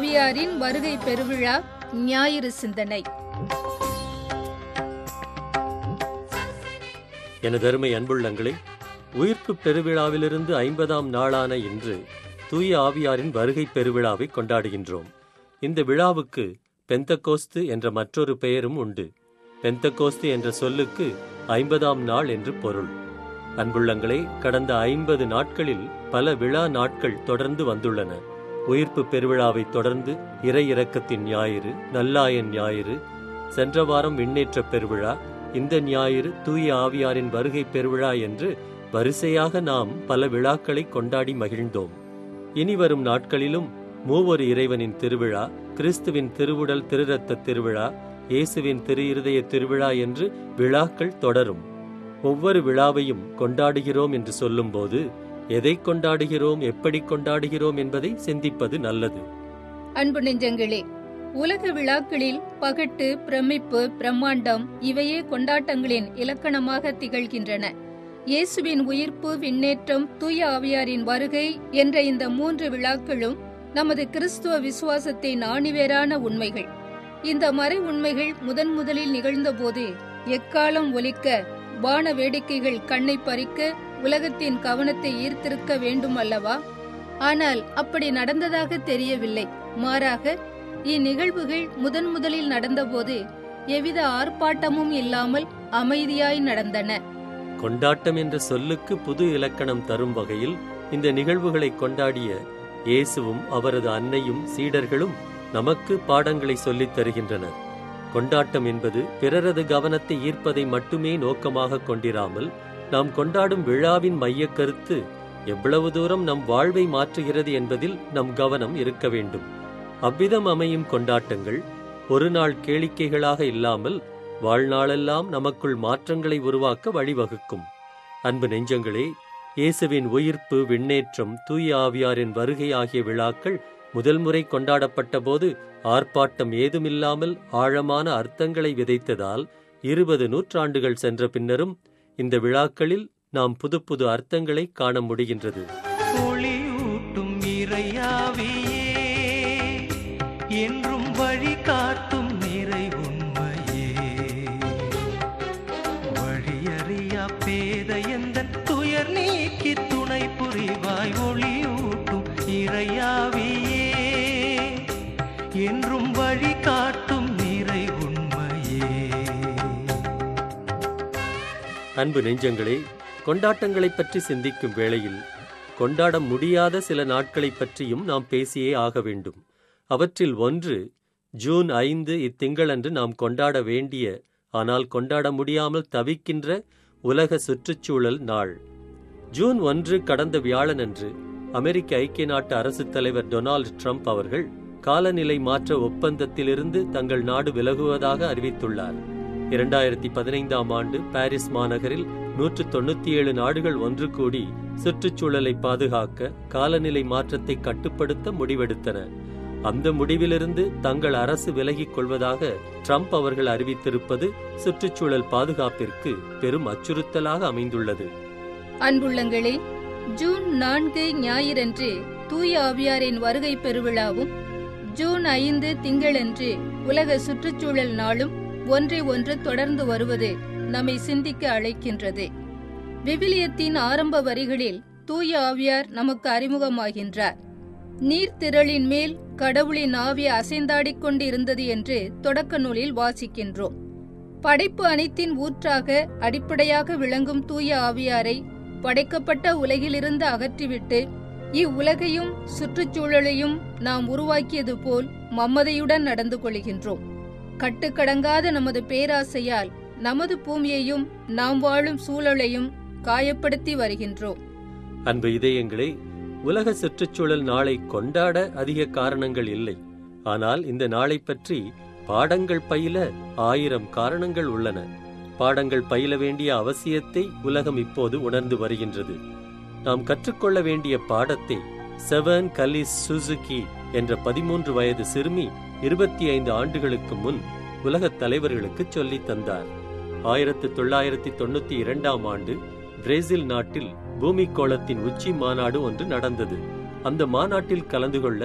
ஆவியாரின் வருகை பெருவிழா ஞாயிறு சிந்தனை எனதருமை அன்புள்ளங்களே உயிர்ப்பு பெருவிழாவிலிருந்து ஐம்பதாம் நாளான இன்று தூய ஆவியாரின் வருகை பெருவிழாவை கொண்டாடுகின்றோம் இந்த விழாவுக்கு பெந்தகோஸ்து என்ற மற்றொரு பெயரும் உண்டு பெந்தகோஸ்து என்ற சொல்லுக்கு ஐம்பதாம் நாள் என்று பொருள் அன்புள்ளங்களே கடந்த ஐம்பது நாட்களில் பல விழா நாட்கள் தொடர்ந்து வந்துள்ளன உயிர்ப்பு பெருவிழாவை தொடர்ந்து இறை இறக்கத்தின் ஞாயிறு நல்லாயன் ஞாயிறு சென்ற வாரம் விண்ணேற்ற பெருவிழா இந்த ஞாயிறு தூய ஆவியாரின் வருகை பெருவிழா என்று வரிசையாக நாம் பல விழாக்களை கொண்டாடி மகிழ்ந்தோம் இனி வரும் நாட்களிலும் மூவொரு இறைவனின் திருவிழா கிறிஸ்துவின் திருவுடல் திருரத்த திருவிழா இயேசுவின் திரு இருதய திருவிழா என்று விழாக்கள் தொடரும் ஒவ்வொரு விழாவையும் கொண்டாடுகிறோம் என்று சொல்லும்போது எதை கொண்டாடுகிறோம் எப்படி கொண்டாடுகிறோம் என்பதை சிந்திப்பது நல்லது அன்பு நெஞ்சங்களே உலக விழாக்களில் பகட்டு பிரமிப்பு பிரம்மாண்டம் இவையே கொண்டாட்டங்களின் இலக்கணமாக திகழ்கின்றன இயேசுவின் உயிர்ப்பு விண்ணேற்றம் தூய ஆவியாரின் வருகை என்ற இந்த மூன்று விழாக்களும் நமது கிறிஸ்துவ விசுவாசத்தின் ஆணிவேரான உண்மைகள் இந்த மறை உண்மைகள் முதன் முதலில் நிகழ்ந்தபோது எக்காலம் ஒலிக்க வான வேடிக்கைகள் கண்ணை பறிக்க உலகத்தின் கவனத்தை ஈர்த்திருக்க வேண்டும் அல்லவா ஆனால் அப்படி நடந்ததாக தெரியவில்லை மாறாக இந்நிகழ்வுகள் முதன் முதலில் நடந்தபோது எவ்வித ஆர்ப்பாட்டமும் இல்லாமல் அமைதியாய் நடந்தன கொண்டாட்டம் என்ற சொல்லுக்கு புது இலக்கணம் தரும் வகையில் இந்த நிகழ்வுகளை கொண்டாடிய இயேசுவும் அவரது அன்னையும் சீடர்களும் நமக்கு பாடங்களை சொல்லித் தருகின்றனர் கொண்டாட்டம் என்பது பிறரது கவனத்தை ஈர்ப்பதை மட்டுமே நோக்கமாக கொண்டிராமல் நாம் கொண்டாடும் விழாவின் மையக் கருத்து எவ்வளவு தூரம் நம் வாழ்வை மாற்றுகிறது என்பதில் நம் கவனம் இருக்க வேண்டும் அவ்விதம் அமையும் கொண்டாட்டங்கள் ஒரு நாள் கேளிக்கைகளாக இல்லாமல் வாழ்நாளெல்லாம் நமக்குள் மாற்றங்களை உருவாக்க வழிவகுக்கும் அன்பு நெஞ்சங்களே இயேசுவின் உயிர்ப்பு விண்ணேற்றம் தூய ஆவியாரின் வருகை ஆகிய விழாக்கள் முதல் முறை கொண்டாடப்பட்ட போது ஆர்ப்பாட்டம் ஏதுமில்லாமல் ஆழமான அர்த்தங்களை விதைத்ததால் இருபது நூற்றாண்டுகள் சென்ற பின்னரும் இந்த விழாக்களில் நாம் புது புது அர்த்தங்களை காண முடிகின்றது ஒளியூட்டும் இறையாவியே என்றும் வழி காட்டும் நிறை உண்மையே வழியறியா பேத எந்தன் துயர் நீக்கி துணை புரிவாய் ஒளியூட்டும் இறையாவியே என்றும் வழி காட்டும் நிறை உண்மையே அன்பு நெஞ்சங்களே கொண்டாட்டங்களைப் பற்றி சிந்திக்கும் வேளையில் கொண்டாட முடியாத சில நாட்களைப் பற்றியும் நாம் பேசியே ஆக வேண்டும் அவற்றில் ஒன்று ஜூன் ஐந்து இத்திங்களன்று நாம் கொண்டாட வேண்டிய ஆனால் கொண்டாட முடியாமல் தவிக்கின்ற உலக சுற்றுச்சூழல் நாள் ஜூன் ஒன்று கடந்த வியாழனன்று அமெரிக்க ஐக்கிய நாட்டு அரசுத் தலைவர் டொனால்டு ட்ரம்ப் அவர்கள் காலநிலை மாற்ற ஒப்பந்தத்திலிருந்து தங்கள் நாடு விலகுவதாக அறிவித்துள்ளார் இரண்டாயிரத்தி பதினைந்தாம் ஆண்டு பாரிஸ் மாநகரில் நூற்று தொண்ணூத்தி ஏழு நாடுகள் ஒன்று கூடி சுற்றுச்சூழலை பாதுகாக்க காலநிலை மாற்றத்தை கட்டுப்படுத்த முடிவெடுத்தன அந்த முடிவிலிருந்து தங்கள் அரசு விலகிக் கொள்வதாக ட்ரம்ப் அவர்கள் அறிவித்திருப்பது சுற்றுச்சூழல் பாதுகாப்பிற்கு பெரும் அச்சுறுத்தலாக அமைந்துள்ளது அன்புள்ளங்களே ஜூன் நான்கு ஞாயிறன்று தூய ஆவியாரின் வருகை பெருவிழாவும் ஜூன் ஐந்து திங்களன்று உலக சுற்றுச்சூழல் நாளும் ஒன்றை ஒன்று தொடர்ந்து வருவது நம்மை சிந்திக்க அழைக்கின்றது விவிலியத்தின் ஆரம்ப வரிகளில் தூய ஆவியார் நமக்கு அறிமுகமாகின்றார் நீர்த்திரளின் மேல் கடவுளின் ஆவி அசைந்தாடிக் கொண்டு இருந்தது என்று தொடக்க நூலில் வாசிக்கின்றோம் படைப்பு அனைத்தின் ஊற்றாக அடிப்படையாக விளங்கும் தூய ஆவியாரை படைக்கப்பட்ட உலகிலிருந்து அகற்றிவிட்டு இவ்வுலகையும் சுற்றுச்சூழலையும் நாம் உருவாக்கியது போல் மம்மதையுடன் நடந்து கொள்கின்றோம் கட்டுக்கடங்காத நமது பேராசையால் நமது பூமியையும் நாம் வாழும் சூழலையும் காயப்படுத்தி வருகின்றோம் அன்பு இதயங்களே உலக சுற்றுச்சூழல் நாளை கொண்டாட அதிக காரணங்கள் இல்லை ஆனால் இந்த நாளை பற்றி பாடங்கள் பயில ஆயிரம் காரணங்கள் உள்ளன பாடங்கள் பயில வேண்டிய அவசியத்தை உலகம் இப்போது உணர்ந்து வருகின்றது நாம் கற்றுக்கொள்ள வேண்டிய பாடத்தை செவன் கலிஸ் சுசுகி என்ற பதிமூன்று வயது சிறுமி இருபத்தி ஐந்து ஆண்டுகளுக்கு முன் உலகத் தலைவர்களுக்கு சொல்லித் தந்தார் ஆயிரத்து தொள்ளாயிரத்தி தொண்ணூத்தி இரண்டாம் ஆண்டு பிரேசில் நாட்டில் பூமி கோளத்தின் உச்சி மாநாடு ஒன்று நடந்தது அந்த மாநாட்டில் கலந்து கொள்ள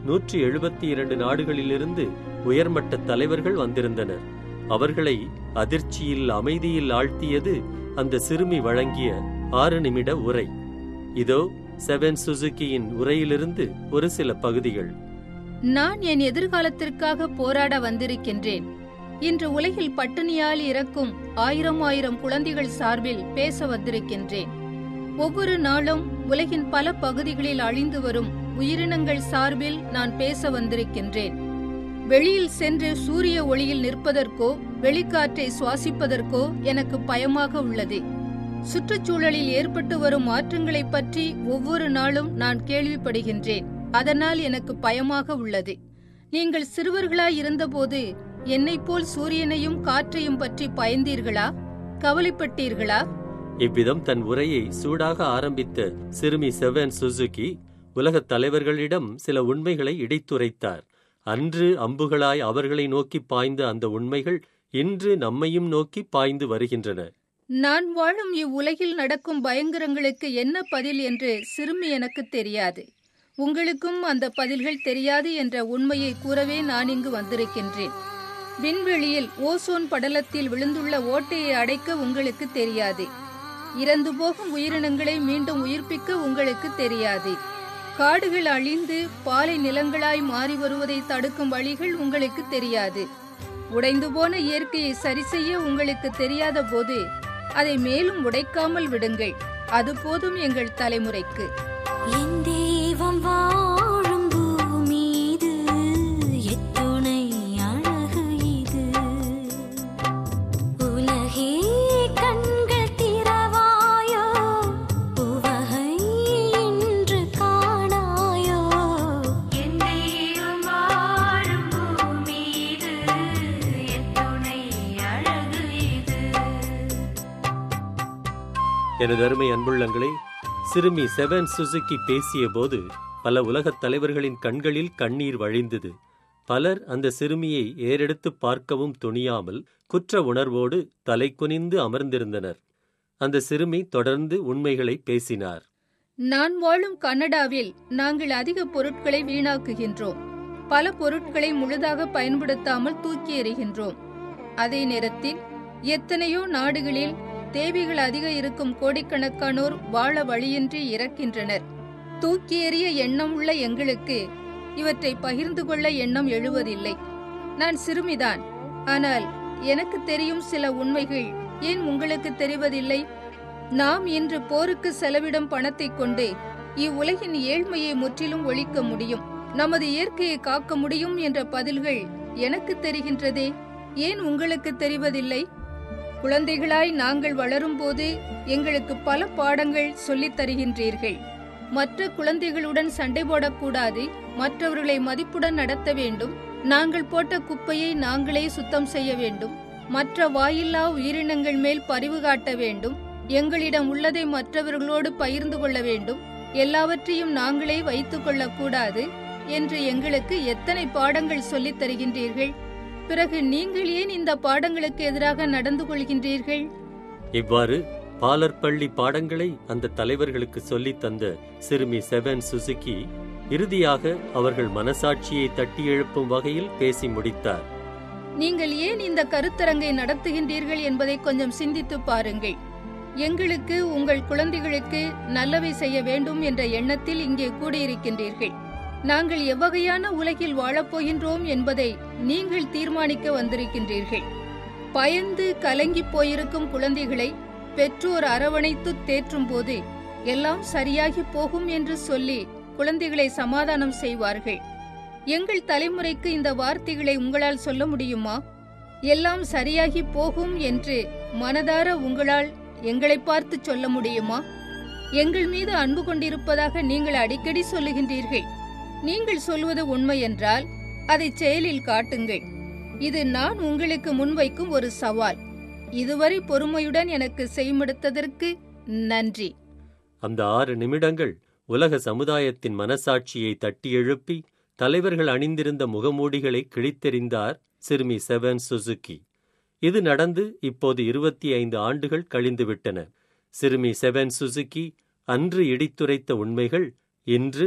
நூற்றி எழுபத்தி இரண்டு நாடுகளிலிருந்து உயர்மட்ட தலைவர்கள் வந்திருந்தனர் அவர்களை அதிர்ச்சியில் அமைதியில் ஆழ்த்தியது அந்த சிறுமி வழங்கிய ஆறு நிமிட உரை இதோ செவன் சுசுகியின் உரையிலிருந்து ஒரு சில பகுதிகள் நான் என் எதிர்காலத்திற்காக போராட வந்திருக்கின்றேன் இன்று உலகில் பட்டினியால் இறக்கும் ஆயிரம் ஆயிரம் குழந்தைகள் சார்பில் பேச வந்திருக்கின்றேன் ஒவ்வொரு நாளும் உலகின் பல பகுதிகளில் அழிந்து வரும் உயிரினங்கள் சார்பில் நான் பேச வந்திருக்கின்றேன் வெளியில் சென்று சூரிய ஒளியில் நிற்பதற்கோ வெளிக்காற்றை சுவாசிப்பதற்கோ எனக்கு பயமாக உள்ளது சுற்றுச்சூழலில் ஏற்பட்டு வரும் மாற்றங்களைப் பற்றி ஒவ்வொரு நாளும் நான் கேள்விப்படுகின்றேன் அதனால் எனக்கு பயமாக உள்ளது நீங்கள் சிறுவர்களாய் இருந்தபோது என்னைப் போல் சூரியனையும் காற்றையும் பற்றி பயந்தீர்களா கவலைப்பட்டீர்களா இவ்விதம் தன் உரையை சூடாக ஆரம்பித்த சிறுமி செவன் சுசுகி உலகத் தலைவர்களிடம் சில உண்மைகளை இடித்துரைத்தார் அன்று அம்புகளாய் அவர்களை நோக்கி பாய்ந்த அந்த உண்மைகள் இன்று நம்மையும் நோக்கி பாய்ந்து வருகின்றன நான் வாழும் இவ்வுலகில் நடக்கும் பயங்கரங்களுக்கு என்ன பதில் என்று சிறுமி எனக்கு தெரியாது உங்களுக்கும் அந்த பதில்கள் தெரியாது என்ற உண்மையை கூறவே நான் இங்கு வந்திருக்கின்றேன் விண்வெளியில் ஓசோன் படலத்தில் விழுந்துள்ள ஓட்டையை அடைக்க உங்களுக்கு தெரியாது இறந்து போகும் உயிரினங்களை மீண்டும் உயிர்ப்பிக்க உங்களுக்கு தெரியாது காடுகள் அழிந்து பாலை நிலங்களாய் மாறி வருவதை தடுக்கும் வழிகள் உங்களுக்கு தெரியாது உடைந்து போன இயற்கையை சரிசெய்ய உங்களுக்கு தெரியாத போது அதை மேலும் உடைக்காமல் விடுங்கள் அது போதும் எங்கள் தலைமுறைக்கு என் தெய்வம் வாழும் பூமி இது எத்துணை அழகு இது உலகே கண்கள் திறவாயோ உவகை இன்று காணாயோ என் தெய்வம் வாழும் பூமி இது எத்துணை அழகு இது எனது அருமை அன்புள்ளங்களே சிறுமி செவன் சுசுகி பேசியபோது பல உலகத் தலைவர்களின் கண்களில் கண்ணீர் வழிந்தது பலர் அந்த சிறுமியை ஏறெடுத்து பார்க்கவும் துணியாமல் குற்ற உணர்வோடு தலை குனிந்து அமர்ந்திருந்தனர் அந்த சிறுமி தொடர்ந்து உண்மைகளை பேசினார் நான் வாழும் கனடாவில் நாங்கள் அதிக பொருட்களை வீணாக்குகின்றோம் பல பொருட்களை முழுதாக பயன்படுத்தாமல் தூக்கி எறிகின்றோம் அதே நேரத்தில் எத்தனையோ நாடுகளில் தேவைகள் அதிக இருக்கும் கோடிக்கணக்கானோர் வாழ வழியின்றி இறக்கின்றனர் தூக்கி எறிய எண்ணம் உள்ள எங்களுக்கு இவற்றை பகிர்ந்து கொள்ள எண்ணம் எழுவதில்லை நான் சிறுமிதான் ஆனால் எனக்கு தெரியும் சில உண்மைகள் ஏன் உங்களுக்கு தெரிவதில்லை நாம் இன்று போருக்கு செலவிடும் பணத்தைக் கொண்டு இவ்வுலகின் ஏழ்மையை முற்றிலும் ஒழிக்க முடியும் நமது இயற்கையை காக்க முடியும் என்ற பதில்கள் எனக்கு தெரிகின்றதே ஏன் உங்களுக்கு தெரிவதில்லை குழந்தைகளாய் நாங்கள் வளரும்போது எங்களுக்கு பல பாடங்கள் சொல்லித் தருகின்றீர்கள் மற்ற குழந்தைகளுடன் சண்டை போடக்கூடாது மற்றவர்களை மதிப்புடன் நடத்த வேண்டும் நாங்கள் போட்ட குப்பையை நாங்களே சுத்தம் செய்ய வேண்டும் மற்ற வாயில்லா உயிரினங்கள் மேல் பரிவு காட்ட வேண்டும் எங்களிடம் உள்ளதை மற்றவர்களோடு பகிர்ந்து கொள்ள வேண்டும் எல்லாவற்றையும் நாங்களே வைத்துக் கொள்ளக்கூடாது என்று எங்களுக்கு எத்தனை பாடங்கள் சொல்லித் தருகின்றீர்கள் பிறகு நீங்கள் ஏன் இந்த பாடங்களுக்கு எதிராக நடந்து கொள்கின்றீர்கள் இவ்வாறு பாலர்பள்ளி பாடங்களை அந்த தலைவர்களுக்கு சொல்லித் தந்த சிறுமி செவன் சுசுகி இறுதியாக அவர்கள் மனசாட்சியை தட்டி எழுப்பும் வகையில் பேசி முடித்தார் நீங்கள் ஏன் இந்த கருத்தரங்கை நடத்துகின்றீர்கள் என்பதை கொஞ்சம் சிந்தித்து பாருங்கள் எங்களுக்கு உங்கள் குழந்தைகளுக்கு நல்லவை செய்ய வேண்டும் என்ற எண்ணத்தில் இங்கே கூடியிருக்கின்றீர்கள் நாங்கள் எவ்வகையான உலகில் வாழப்போகின்றோம் என்பதை நீங்கள் தீர்மானிக்க வந்திருக்கின்றீர்கள் பயந்து கலங்கிப் போயிருக்கும் குழந்தைகளை பெற்றோர் அரவணைத்து தேற்றும் போது எல்லாம் சரியாகி போகும் என்று சொல்லி குழந்தைகளை சமாதானம் செய்வார்கள் எங்கள் தலைமுறைக்கு இந்த வார்த்தைகளை உங்களால் சொல்ல முடியுமா எல்லாம் சரியாகி போகும் என்று மனதார உங்களால் எங்களை பார்த்து சொல்ல முடியுமா எங்கள் மீது அன்பு கொண்டிருப்பதாக நீங்கள் அடிக்கடி சொல்லுகின்றீர்கள் நீங்கள் சொல்வது உண்மை என்றால் அதை செயலில் காட்டுங்கள் இது நான் உங்களுக்கு முன்வைக்கும் ஒரு சவால் இதுவரை பொறுமையுடன் எனக்கு செய்மடுத்ததற்கு நன்றி அந்த ஆறு நிமிடங்கள் உலக சமுதாயத்தின் மனசாட்சியை தட்டி எழுப்பி தலைவர்கள் அணிந்திருந்த முகமூடிகளை கிழித்தெறிந்தார் சிறுமி செவன் சுசுகி இது நடந்து இப்போது இருபத்தி ஐந்து ஆண்டுகள் கழிந்துவிட்டன சிறுமி செவன் சுசுகி அன்று இடித்துரைத்த உண்மைகள் இன்று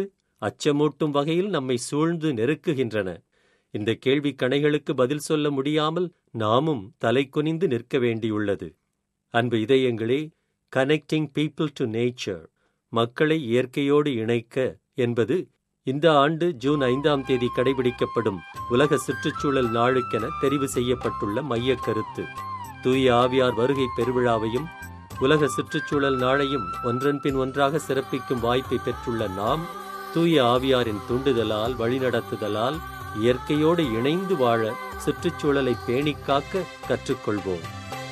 அச்சமூட்டும் வகையில் நம்மை சூழ்ந்து நெருக்குகின்றன இந்த கேள்வி கணைகளுக்கு பதில் சொல்ல முடியாமல் நாமும் தலை குனிந்து நிற்க வேண்டியுள்ளது அன்பு இதயங்களே கனெக்டிங் பீப்புள் டு நேச்சர் மக்களை இயற்கையோடு இணைக்க என்பது இந்த ஆண்டு ஜூன் ஐந்தாம் தேதி கடைபிடிக்கப்படும் உலக சுற்றுச்சூழல் நாளுக்கென தெரிவு செய்யப்பட்டுள்ள மையக் கருத்து தூய ஆவியார் வருகை பெருவிழாவையும் உலக சுற்றுச்சூழல் நாளையும் ஒன்றன் பின் ஒன்றாக சிறப்பிக்கும் வாய்ப்பை பெற்றுள்ள நாம் தூய ஆவியாரின் தூண்டுதலால் வழிநடத்துதலால் இயற்கையோடு இணைந்து வாழ சுற்றுச்சூழலை பேணிக் காக்க கற்றுக்கொள்வோம்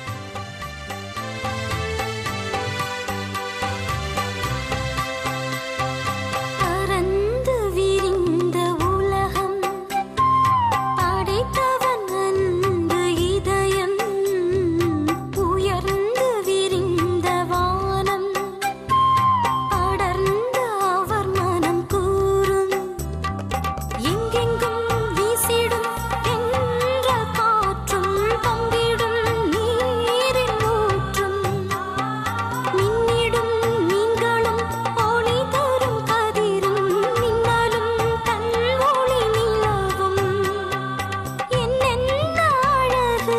பரந்து விரிந்த உலகம் படைத்தவன் அன்பு இதயம் உயர்ந்து விரிந்த வானம் அடர்ந்து அவர் மனம் கூறும் எங்கெங்கும் வீசிடும் என்ற காற்றும் பங்கிடும் நீரின் ஊற்றும் மின்னிடும் மீன்களும் ஒளி தரும் கதிரும் மின்னலும் தன் ஒளி நிலவும் என்னென்ன அழகு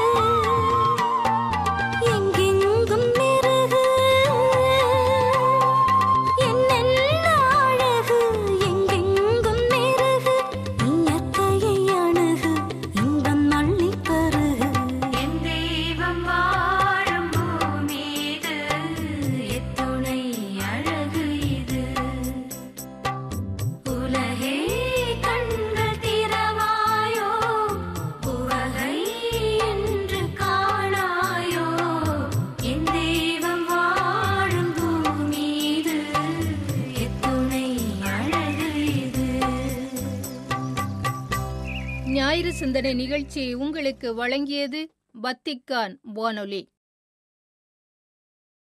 எங்கெங்கும் மெருகு என்னென்ன அழகு எங்கெங்கும் மெருகு இயற்கையை அணுகு இன்பம் அள்ளிப் பருகு என் தெய்வம் வாழும் பூமீது எத்துணை அழகு இது உலகே கண்கள் திறவாயோ உவகை என்று காணாயோ என் தெய்வம் வாழும் பூமீது எத்துணை அழகு இது ஞாயிறு சிந்தனை நிகழ்ச்சியை உங்களுக்கு வழங்கியது வத்திக்கான் வானொலி